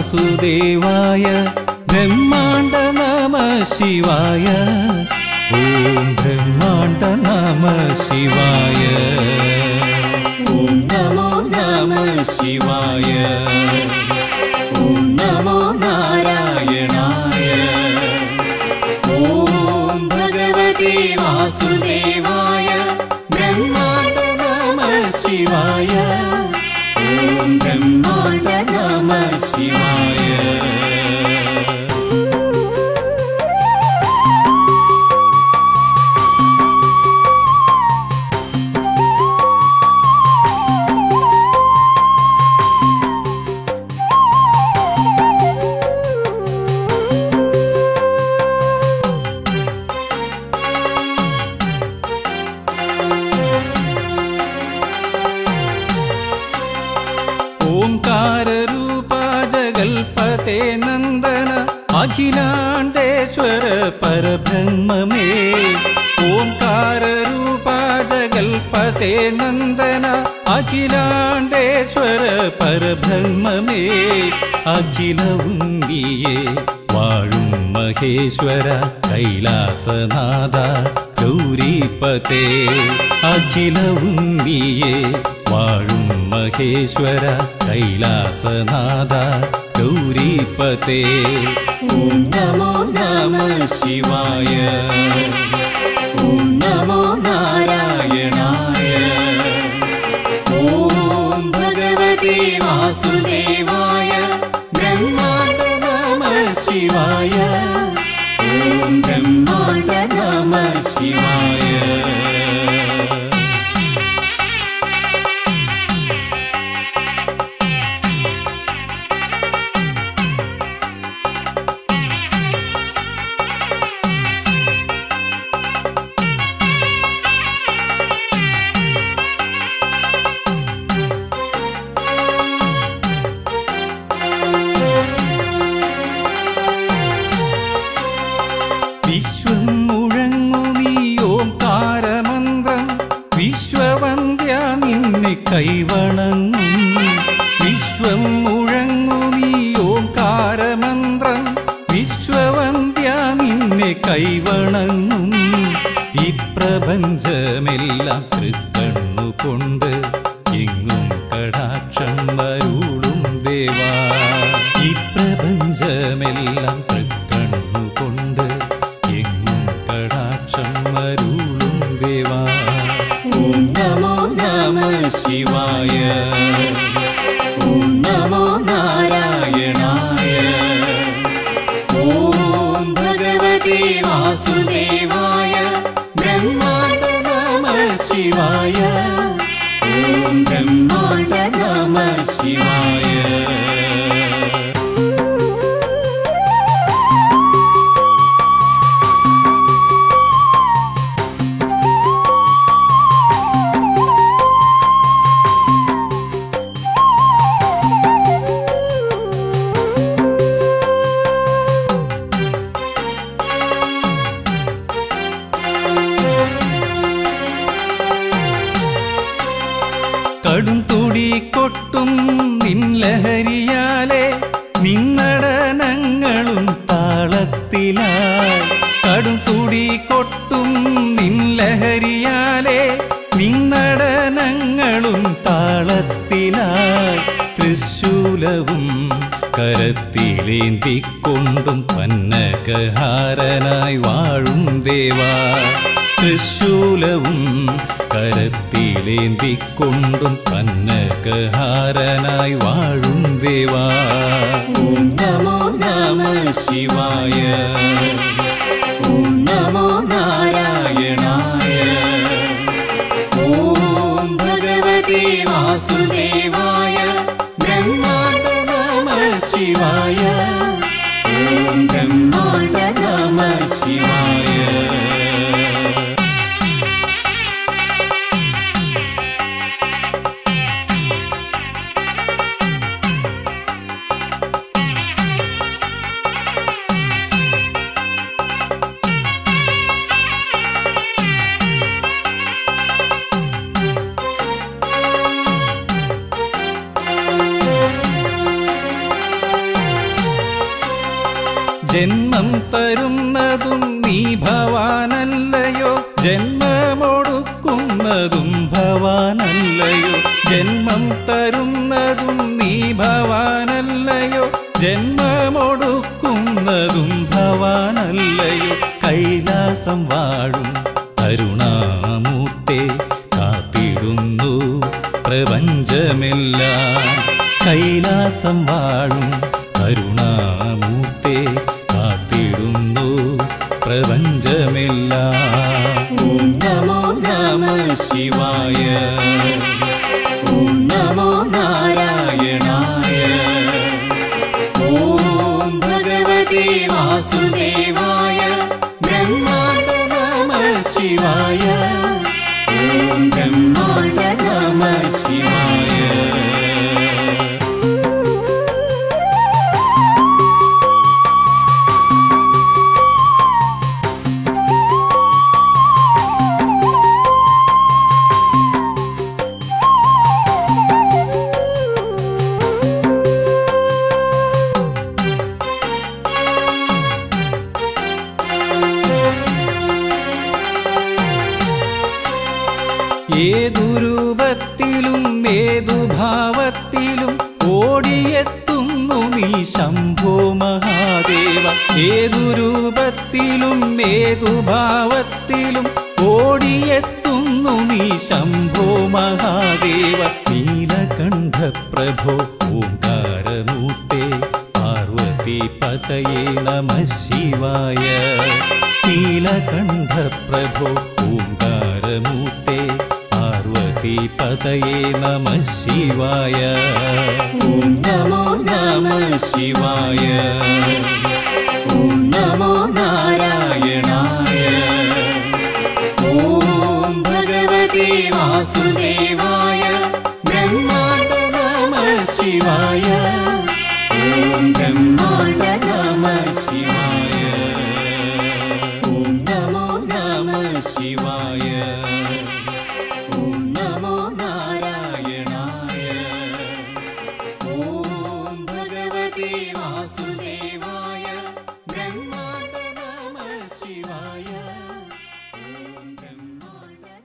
വാസുദേവായ ബ്രഹ്മാണ്ട നമ ശിവായ ഓം ബ്രഹ്മാണ്ട നമ ശിവായ ഓം നമോ നമ ശിവായ ഓം നമോ നാരായണായ ഓം ഭഗവതി വാസുദേവായ ബ്രഹ്മാണ്ട നമ ശിവായ ഓം ബ്രഹ്മാണ്ട നമ ശിവായ ഓംകാരൂപ ജഗൽപതേ നന്ദന അഖിലാണ്ടേശ്വര പരബ്രഹ്മമേ ഓംകാരൂപ ജഗൽപതേ നന്ദന അഖിലാണ്ടേശ്വര പരബ്രഹ്മമേ അഖിലവും നീയേ വാഴും മഹേശ്വര കൈലാസനാഥ ഗൗരീപതേ അഖിലവും നീയേ വാഴും മഹേശ്വര കൈലാസനാഥ ഗൗരീപതേ ഓം നമോ നമ ശിവായ ഓം നമോ നാരായണായ ഓം ഭഗവതി വാസുദേവായ ബ്രഹ്മാണ്ട നമ ശിവായ ഓം ബ്രഹ്മാണ്ട നമ ശിവായ വിശ്വം മുഴങ്ങുമീ ഓംകാരമന്ത്രം വിശ്വവന്ധ്യ നിന്നെ കൈവണങ്ങും വിശ്വം മുഴങ്ങുമീ ഓംകാരമന്ത്രം വിശ്വവന്ധ്യ നിന്നെ കൈവണങ്ങും ഈ പ്രപഞ്ചമെല്ലാം തൃക്കണ്ണുകൊണ്ട് എങ്ങും കടാക്ഷം വരുളും ദേവാ ഈ പ്രപഞ്ചമെല്ലാം തൃക്കണ്ണുകൊണ്ട് എങ്ങും കടാക്ഷം വരുളും ദേവാ ഓം നമോ നമ ശിവായ ഓം നമോ നാരായണായ ഓം ഭഗവതി വാസുദേവായ ബ്രഹ്മാണ്ട നമ ശിവായ ഓം ബ്രഹ്മാണ്ട നമ ശിവായ കടും തുടി കൊട്ടും നിൻലഹരിയാലെ നിന്നടനങ്ങളും താളത്തിലായി കടും തുടി കൊട്ടും നിൻലഹരിയാലെ നിന്നടനങ്ങളും താളത്തിലായി തൃശൂലവും കരത്തിലേന്തിക്കൊണ്ടും പന്നകഹാരനായി വാഴും ദേവാ തൃശൂലവും കരത്തിലേന്തിക്കൊണ്ടും പന്നകഹാരനായി വാഴും ദേവാ ഓം നമോ നമ ശിവായ ഓം നമോ നാരായണായ ഓം ഭഗവതി വാസുദേവായ ബ്രഹ്മാണ്ട നമ ശിവായ ഓം ബ്രഹ്മാണ്ട നമ ശിവായ ജന്മം തരുന്നതും നീ ഭവാനല്ലയോ ജന്മമൊടുക്കുന്നതും ഭവാനല്ലയോ ജന്മം തരുന്നതും നീ ഭവാനല്ലയോ ജന്മമൊടുക്കുന്നതും ഭവാനല്ലയോ കൈലാസം വാഴും കരുണാമൂർത്തെ കാത്തിടുന്നു പ്രപഞ്ചമെല്ലാം കൈലാസം വാഴും കരുണാമൂർത്തെ കാത്തിടുന്നു പ്രപഞ്ചമെല്ലാം ഓം നമോ നമ ശിവായ ഓം നമോ നാരായണായ ഓം ഭഗവതി വാസുദേവായ ബ്രഹ്മാണ്ട നമ ശിവായ ഓം ബ്രഹ്മാണ്ട നമ ശിവായ ഏതു രൂപത്തിലും ഏതു ഭാവത്തിലും ഓടിയെത്തുന്നു നീ ശംഭോ മഹാദേവ ഏതു രൂപത്തിലും ഏതു ഭാവത്തിലും ഓടിയെത്തുന്നു നീ ശംഭോ മഹാദേവ നീലകണ്ഠ പ്രഭോ ഓംകാരമൂർത്തേ പാർവതി പതയേ നമ ശിവായ നീലകണ്ഠ പ്രഭോ ഓംകാരമൂർത്തേ പാർവതി പതയേ നമ ശിവായ ഓം നമോ നമ ശിവായ ഓം നമോ നാരായണായ ഓം ഭഗവതി വാസുദേവായ ബ്രഹ്മാണ്ട നമ ശിവായ ഓം ബ്രഹ്മാണ്ട നമ ശിവായ ഓം നമോ നമ ശിവായ ഓം നമോ നാരായണായ ഓം ഭഗവതി വാസുദേവായ ബ്രഹ്മാണ്ട നമ ശിവായ